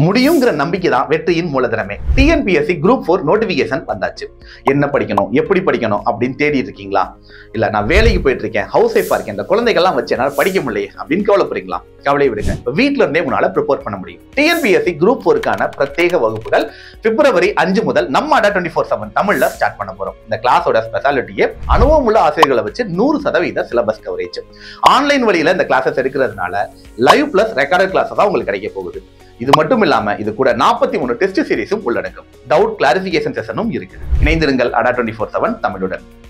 முடியுங்கிற நம்பிக்கை தான் வெற்றியின் மூலதனமே டிஎன்பிஎஸ்சி குரூப் ஃபோர் நோட்டிபிகேஷன் வந்தாச்சு என்ன படிக்கணும் எப்படி படிக்கணும் அப்படின்னு தேடி இருக்கீங்களா இல்ல நான் வேலைக்கு போயிட்டு இருக்கேன் ஹவுஸ் ஒய்ஃபா இருக்கேன் இந்த குழந்தைகள்லாம் வச்சு என்னால படிக்க முடியலையே அப்படின்னு கவலைப்படுறீங்களா கவலை விடுங்க இப்ப வீட்ல இருந்தே உங்களால ப்ரிப்பேர் பண்ண முடியும் டிஎன்பிஎஸ்சி குரூப் ஃபோருக்கான பிரத்யேக வகுப்புகள் பிப்ரவரி அஞ்சு முதல் நம்ம அடா டுவெண்ட்டி ஃபோர் செவன் தமிழ்ல ஸ்டார்ட் பண்ண போறோம் இந்த கிளாஸோட ஸ்பெஷாலிட்டியே அனுபவம் உள்ள ஆசிரியர்களை வச்சு நூறு சதவீத சிலபஸ் கவரேஜ் ஆன்லைன் வழியில இந்த கிளாஸஸ் எடுக்கிறதுனால லைவ் பிளஸ் ரெக்கார்டட் கிளாஸ் தான் உங்களுக்கு கிடைக்க போகுது இது மட்டும் இல்லாம இது கூட நாற்பத்தி மூணு டெஸ்ட் சீரிஸும் உள்ளடக்கும் டவுட் கிளாரிபிகேஷன் செஷனும் இருக்கு இணைந்திருங்கள் அடா டுவெண்ட்டி ஃபோர் செவன் தமிழுடன்